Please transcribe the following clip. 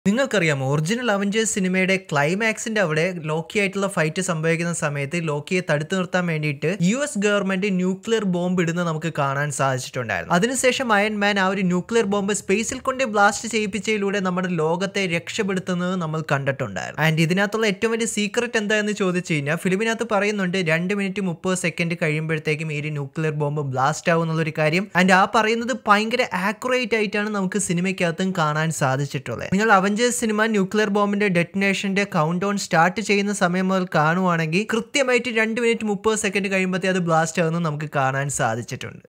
നിങ്ങൾക്കറിയാമോ original Avengers സിനിമയുടെ ക്ലൈമാക്സിന്റെ അവിടെ ലോക്കി ആയിട്ടുള്ള ഫൈറ്റ് സംഭവിക്കുന്ന സമയത്ത് ലോക്കിയെ തടുത്തു നിർത്താൻ വേണ്ടിയിട്ട് U S government nuclear bomb ഇടുന്നത് നമുക്ക് കാണാൻ സാധിച്ചിട്ടുണ്ടായിരുന്നു അതിനുശേഷം അയൺ മാൻ ആ ഒരു ന്യൂക്ലിയർ ബോംബ് സ്പേസിൽ കൊണ്ട് ബ്ലാസ്റ്റ് ചെയ്യിപ്പിച്ചതിലൂടെ നമ്മുടെ ലോകത്തെ രക്ഷപ്പെടുത്തുന്നത് നമ്മൾ കണ്ടിട്ടുണ്ടായിരുന്നു ആൻഡ് ഇതിനകത്തുള്ള ഏറ്റവും വലിയ സീക്രട്ട് എന്താണെന്ന് ചോദിച്ചു കഴിഞ്ഞാൽ ഫിലിമിനകത്ത് പറയുന്നുണ്ട് രണ്ട് മിനിറ്റ് മുപ്പത് സെക്കൻഡ് കഴിയുമ്പോഴത്തേക്കും ഈ ഒരു ന്യൂക്ലിയർ ബോംബ് ബ്ലാസ്റ്റ് ആവും എന്നുള്ളൊരു കാര്യം ആൻഡ് ആ പറയുന്നത് ഭയങ്കര ആക്യുറേറ്റ് ആയിട്ടാണ് നമുക്ക് സിനിമയ്ക്കകത്തും കാണാൻ സാധിച്ചിട്ടുള്ളത് നിങ്ങൾ അവഞ്ചേഴ്സ് സിനിമ ന്യൂക്ലിയർ ബോംബിന്റെ ഡെറ്റിനേഷന്റെ കൗണ്ട് ഡൗൺ സ്റ്റാർട്ട് ചെയ്യുന്ന സമയം മുതൽ കാണുവാണെങ്കിൽ കൃത്യമായിട്ട് രണ്ട് മിനിറ്റ് മുപ്പത് സെക്കൻഡ് കഴിയുമ്പോഴത്തേ അത് ബ്ലാസ്റ്റ് ആവുന്നത് നമുക്ക് കാണാൻ സാധിച്ചിട്ടുണ്ട്